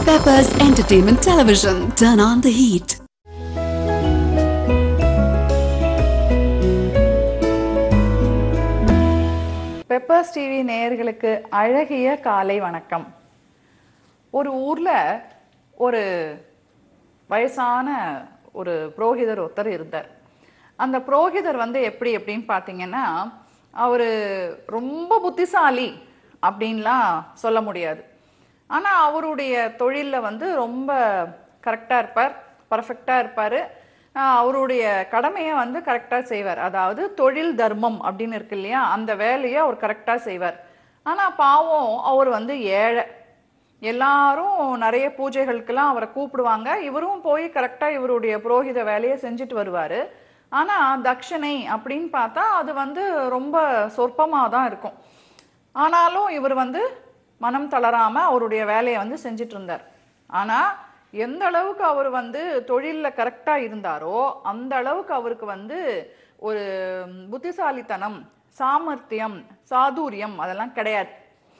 Peppers Entertainment Television. Turn on the heat. Peppers TV நேயர்களுக்கு அழகிய காலை வணக்கம் ஒரு ஊர்ல ஒரு வயசான ஒரு புரோகிதர் ஒருத்தர் இருந்தார் அந்த புரோகிதர் வந்து எப்படி எப்படின்னு பார்த்தீங்கன்னா அவர் ரொம்ப புத்திசாலி அப்படின்லாம் சொல்ல முடியாது ஆனால் அவருடைய தொழிலில் வந்து ரொம்ப கரெக்டாக இருப்பார் பர்ஃபெக்டாக இருப்பார் அவருடைய கடமையை வந்து கரெக்டாக செய்வார் அதாவது தொழில் தர்மம் அப்படின்னு இருக்கு இல்லையா அந்த வேலையை அவர் கரெக்டாக செய்வார் ஆனால் பாவம் அவர் வந்து ஏழை எல்லாரும் நிறைய பூஜைகளுக்கெல்லாம் அவரை கூப்பிடுவாங்க இவரும் போய் கரெக்டாக இவருடைய புரோகித வேலையை செஞ்சுட்டு வருவார் ஆனால் தட்சணை அப்படின்னு பார்த்தா அது வந்து ரொம்ப சொற்பமாக தான் இருக்கும் ஆனாலும் இவர் வந்து மனம் தளராம அவருடைய வேலையை வந்து செஞ்சுட்டு இருந்தார் ஆனா எந்த அளவுக்கு அவர் வந்து தொழில்ல கரெக்டா இருந்தாரோ அந்த அளவுக்கு அவருக்கு வந்து ஒரு புத்திசாலித்தனம் சாமர்த்தியம் சாதுரியம் அதெல்லாம் கிடையாது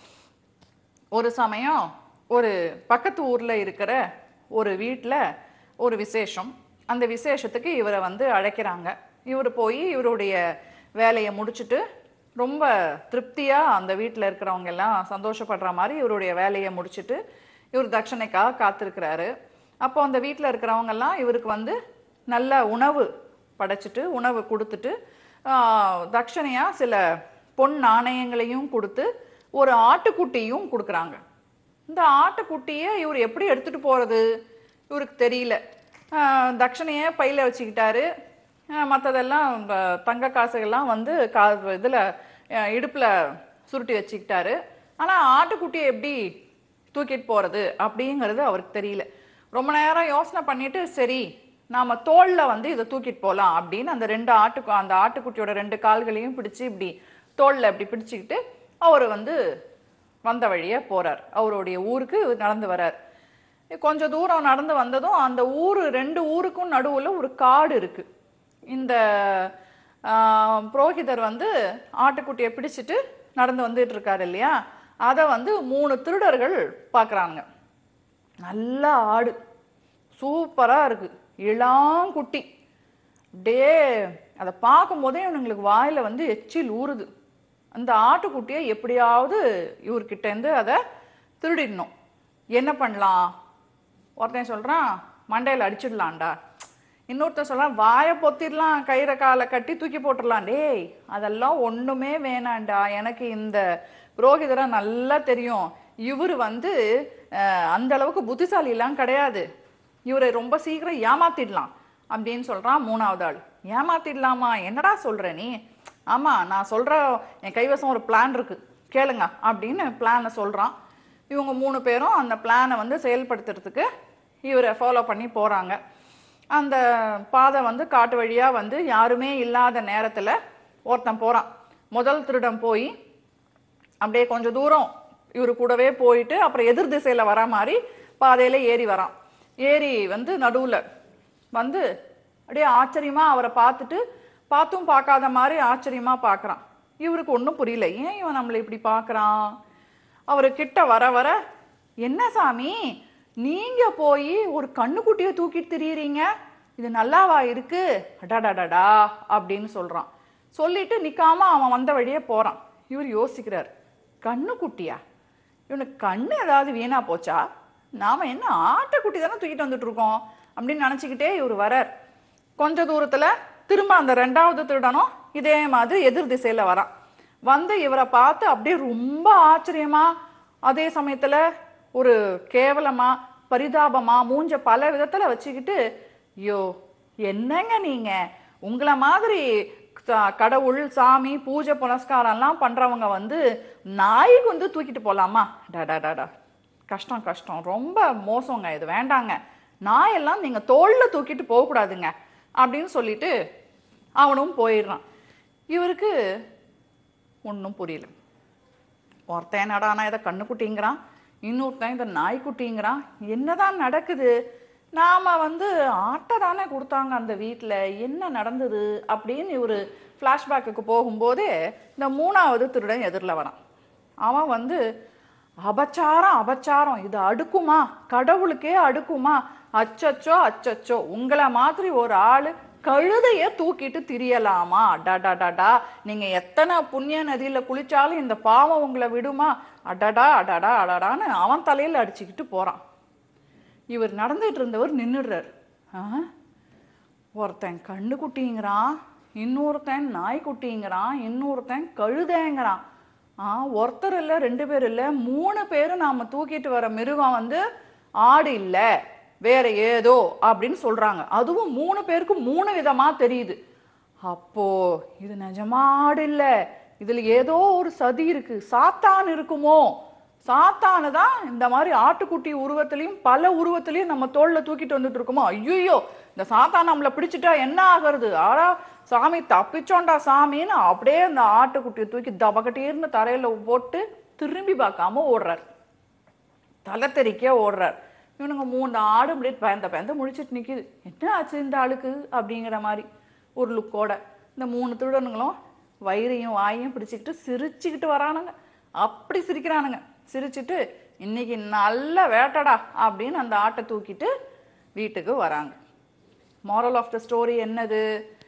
ஒரு சமயம் ஒரு பக்கத்து ஊர்ல இருக்கிற ஒரு வீட்டில் ஒரு விசேஷம் அந்த விசேஷத்துக்கு இவரை வந்து அழைக்கிறாங்க இவர் போய் இவருடைய வேலையை முடிச்சுட்டு ரொம்ப திருப்தியா அந்த வீட்டில் இருக்கிறவங்க எல்லாம் சந்தோஷப்படுற மாதிரி இவருடைய வேலையை முடிச்சுட்டு இவர் தட்சணைக்காக காத்திருக்கிறாரு அப்போ அந்த வீட்டில் இருக்கிறவங்க எல்லாம் இவருக்கு வந்து நல்ல உணவு படைச்சிட்டு உணவு கொடுத்துட்டு ஆஹ், தட்சணையா சில பொன் நாணயங்களையும் கொடுத்து ஒரு ஆட்டுக்குட்டியும் கொடுக்குறாங்க இந்த ஆட்டுக்குட்டியை இவர் எப்படி எடுத்துட்டு போறது இவருக்கு தெரியல ஆஹ் தட்சணையை பையில வச்சுக்கிட்டாரு மற்றதெல்லாம் தங்க காசுகள்லாம் வந்து கா இதில் இடுப்பில் சுருட்டி வச்சுக்கிட்டாரு ஆனால் ஆட்டுக்குட்டியை எப்படி தூக்கிட்டு போகிறது அப்படிங்கிறது அவருக்கு தெரியல ரொம்ப நேரம் யோசனை பண்ணிட்டு சரி நாம தோல்ல வந்து இதை தூக்கிட்டு போகலாம் அப்படின்னு அந்த ரெண்டு ஆட்டு அந்த ஆட்டுக்குட்டியோட ரெண்டு கால்களையும் பிடிச்சு இப்படி தோல்ல இப்படி பிடிச்சிக்கிட்டு அவர் வந்து வந்த வழியே போறார் அவருடைய ஊருக்கு நடந்து வரார் கொஞ்ச தூரம் நடந்து வந்ததும் அந்த ஊரு ரெண்டு ஊருக்கும் நடுவுல ஒரு காடு இருக்கு இந்த ஆஹ், புரோகிதர் வந்து ஆட்டுக்குட்டியை பிடிச்சிட்டு நடந்து வந்துட்டு இருக்காரு இல்லையா அதை வந்து மூணு திருடர்கள் பார்க்கறாங்க நல்ல ஆடு சூப்பரா இருக்கு இளாங்குட்டி டே அதை பார்க்கும்போதே இவனுங்களுக்கு வாயில வந்து எச்சில் ஊறுது அந்த ஆட்டுக்குட்டியை எப்படியாவது இவர்கிட்ட இருந்து அதை திருடிடணும் என்ன பண்ணலாம் ஒருத்தன் சொல்றான் மண்டையில அடிச்சிடலாம்டா இன்னொருத்தன் சொல்றான் வாயை பொத்திடலாம் கயிறை காலை கட்டி தூக்கி போட்டுடலாம் டேய் அதெல்லாம் ஒண்ணுமே வேணாம்டா எனக்கு இந்த புரோகிதரை நல்லா தெரியும் இவர் வந்து அஹ், அந்த அளவுக்கு புத்திசாலி எல்லாம் கிடையாது இவரை ரொம்ப சீக்கிரம் ஏமாத்திடலாம் அப்படின்னு சொல்றான் மூணாவது ஆள் ஏமாத்திடலாமா என்னடா சொல்ற நீ ஆமா நான் சொல்ற என் கைவசம் ஒரு பிளான் இருக்கு கேளுங்க அப்படின்னு பிளானை சொல்றான் இவங்க மூணு பேரும் அந்த பிளானை வந்து செயல்படுத்துறதுக்கு இவரை ஃபாலோ பண்ணி போறாங்க அந்த பாதை வந்து காட்டு வழியா வந்து யாருமே இல்லாத நேரத்துல ஒருத்தன் போறான் முதல் திருடன் போய் அப்படியே கொஞ்சம் தூரம் இவரு கூடவே போயிட்டு அப்புறம் எதிர் திசையில வர மாதிரி பாதையில ஏறி வரான் ஏறி வந்து நடுவுல வந்து அப்படியே ஆச்சரியமா அவரை பார்த்துட்டு பார்த்தும் பார்க்காத மாதிரி ஆச்சரியமா பார்க்கறான் இவருக்கு ஒன்றும் புரியல ஏன் இவன் நம்மளை இப்படி பார்க்கறான் அவரு கிட்ட வர வர என்ன சாமி நீங்க போய் ஒரு கண்ணுக்குட்டியை தூக்கிட்டு திரியுறீங்க இது நல்லாவா இருக்கு அடாடாடாடா அப்படின்னு சொல்றான் சொல்லிட்டு நிக்காம அவன் வந்த வழியே போறான் இவர் யோசிக்கிறார் கண்ணுக்குட்டியா இவனுக்கு கண்ணு ஏதாவது வீணா போச்சா நாம என்ன ஆட்டுக்குட்டி தானே தூக்கிட்டு வந்துட்டு இருக்கோம் அப்படின்னு நினைச்சுக்கிட்டே இவர் வரார் கொஞ்ச தூரத்துல திரும்ப அந்த ரெண்டாவது திருடனும் இதே மாதிரி எதிர் திசையில வரான் வந்து இவரை பார்த்து அப்படியே ரொம்ப ஆச்சரியமா அதே சமயத்துல ஒரு கேவலமா பரிதாபமா மூஞ்ச பல விதத்துல வச்சுக்கிட்டு ஐயோ என்னங்க நீங்க உங்களை மாதிரி ச- கடவுள் சாமி பூஜை புனஸ்காரம்லாம் பண்றவங்க வந்து நாய்க்கு வந்து தூக்கிட்டு போலாமா டாடா டாடா கஷ்டம் கஷ்டம் ரொம்ப மோசங்க இது வேண்டாங்க நாயெல்லாம் நீங்க தோல்ல தூக்கிட்டு போகக்கூடாதுங்க அப்படின்னு சொல்லிட்டு அவனும் போயிடுறான் இவருக்கு ஒன்றும் புரியல ஒருத்தன் என்னடானா இதை கண்ணுக்குட்டிங்கிறான் இன்னொருத்தன் இதை நாய்க்குட்டிங்கிறான் என்னதான் நடக்குது நாம வந்து ஆட்டை தானே கொடுத்தாங்க அந்த வீட்டில் என்ன நடந்தது அப்படின்னு இவர் ஃப்ளாஷ்பேக்குக்கு போகும்போதே இந்த மூணாவது திருடன் எதிரில் வரான் அவன் வந்து அபச்சாரம் அபச்சாரம் இது அடுக்குமா கடவுளுக்கே அடுக்குமா அச்சச்சோ அச்சச்சோ உங்களை மாதிரி ஒரு ஆளு கழுதைய தூக்கிட்டு திரியலாமா அடடா டடா நீங்க எத்தனை புண்ணிய நதியில குளிச்சாலும் இந்த பாவம் உங்களை விடுமா அடடா அடடா அடடான்னு அவன் தலையில அடிச்சுக்கிட்டு போறான் இவர் நடந்துட்டு இருந்தவர் நின்னுடுறார் ஆ ஒருத்தன் கண்ணுக்குட்டிங்கிறான் இன்னொருத்தன் நாய்க்குட்டிங்கிறான் இன்னொருத்தன் கழுதைங்கிறான் ஆ ஒருத்தர் இல்லை ரெண்டு பேர் இல்லை மூணு பேரும் நாம தூக்கிட்டு வர மிருகம் வந்து ஆடு இல்லை வேற ஏதோ அப்படின்னு சொல்றாங்க அதுவும் மூணு பேருக்கு மூணு விதமா தெரியுது அப்போ இது நிஜமா ஆடு இல்ல இதுல ஏதோ ஒரு சதி இருக்கு சாத்தான் இருக்குமோ சாத்தானு தான் இந்த மாதிரி ஆட்டுக்குட்டி உருவத்திலையும் பல உருவத்திலையும் நம்ம தோல்ல தூக்கிட்டு வந்துட்டு இருக்கோமோ ஐயோ இந்த சாத்தான் நம்மளை பிடிச்சிட்டா என்ன ஆகிறது ஆடா சாமி தப்பிச்சோண்டா சாமின்னு அப்படியே அந்த ஆட்டுக்குட்டியை தூக்கி தபக்கட்டீர்னு தரையில போட்டு திரும்பி பார்க்காம ஓடுறார் தலை தெறிக்க ஓடுறார் இவனுங்க மூணு ஆடு அப்படியே பயந்த பயந்த முழிச்சிட்டு நிக்குது என்ன ஆச்சு இந்த ஆளுக்கு அப்படிங்கிற மாதிரி ஒரு லுக்கோட இந்த மூணு திருடனுங்களும் வயிறையும் வாயையும் பிடிச்சிக்கிட்டு சிரிச்சுக்கிட்டு வரானுங்க அப்படி சிரிக்கிறானுங்க சிரிச்சிட்டு இன்னைக்கு நல்ல வேட்டடா அப்படின்னு அந்த ஆட்டை தூக்கிட்டு வீட்டுக்கு வராங்க moral ஆஃப் த ஸ்டோரி என்னது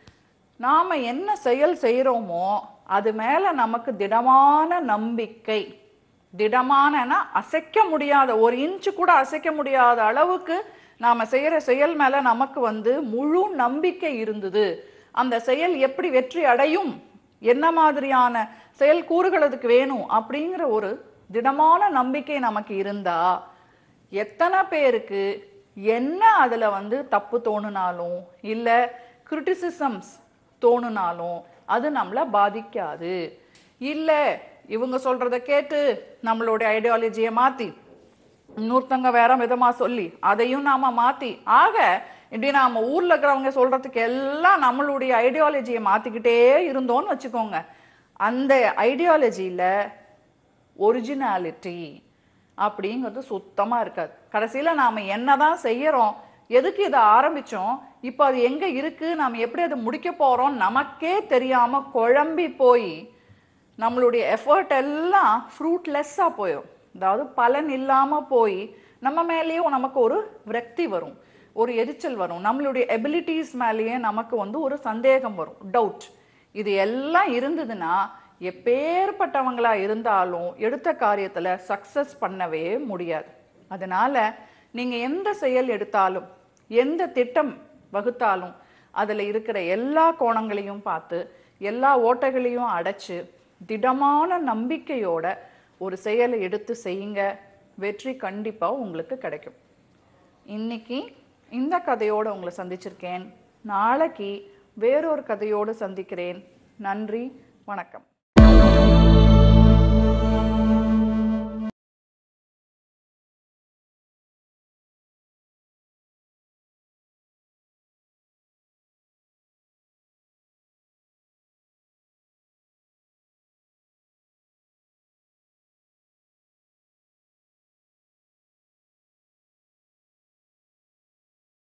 நாம என்ன செயல் செய்கிறோமோ அது மேல நமக்கு திடமான நம்பிக்கை திடமானனா அசைக்க முடியாத ஒரு இன்ச்சு கூட அசைக்க முடியாத அளவுக்கு நாம செய்யற செயல் மேல நமக்கு வந்து முழு நம்பிக்கை இருந்தது அந்த செயல் எப்படி வெற்றி அடையும் என்ன மாதிரியான செயல் கூறுகள் அதுக்கு வேணும் அப்படிங்கிற ஒரு திடமான நம்பிக்கை நமக்கு இருந்தா எத்தனை பேருக்கு என்ன அதுல வந்து தப்பு தோணுனாலும் இல்ல கிரிட்டிசிசம்ஸ் தோணுனாலும் அது நம்மள பாதிக்காது இல்ல இவங்க சொல்றத கேட்டு நம்மளுடைய ஐடியாலஜியை மாத்தி இன்னொருத்தங்க வேற விதமா சொல்லி அதையும் நாம மாத்தி ஆக இப்படி நாம ஊர்ல இருக்கிறவங்க சொல்றதுக்கு எல்லாம் நம்மளுடைய ஐடியாலஜியை மாத்திக்கிட்டே இருந்தோம்னு வச்சுக்கோங்க அந்த ஐடியாலஜியில ஒரிஜினாலிட்டி அப்படிங்கிறது சுத்தமா இருக்காது கடைசியில நாம என்னதான் செய்யறோம் எதுக்கு இதை ஆரம்பிச்சோம் இப்போ அது எங்க இருக்கு நாம எப்படி அதை முடிக்க போறோம் நமக்கே தெரியாம குழம்பி போய் நம்மளுடைய எஃபர்ட் எல்லாம் ஃப்ரூட்லெஸ்ஸாக போயிடும் அதாவது பலன் இல்லாம போய் நம்ம மேலேயும் நமக்கு ஒரு விரக்தி வரும் ஒரு எரிச்சல் வரும் நம்மளுடைய எபிலிட்டிஸ் மேலேயே நமக்கு வந்து ஒரு சந்தேகம் வரும் டவுட் இது எல்லாம் இருந்ததுன்னா எப்பேற்பட்டவங்களா இருந்தாலும் எடுத்த காரியத்துல சக்சஸ் பண்ணவே முடியாது அதனால நீங்க எந்த செயல் எடுத்தாலும் எந்த திட்டம் வகுத்தாலும் அதுல இருக்கிற எல்லா கோணங்களையும் பார்த்து எல்லா ஓட்டைகளையும் அடைச்சு திடமான நம்பிக்கையோட ஒரு செயலை எடுத்து செய்யுங்க வெற்றி கண்டிப்பா உங்களுக்கு கிடைக்கும் இன்னைக்கு இந்த கதையோட உங்களை சந்திச்சிருக்கேன் நாளைக்கு வேறொரு கதையோடு சந்திக்கிறேன் நன்றி வணக்கம்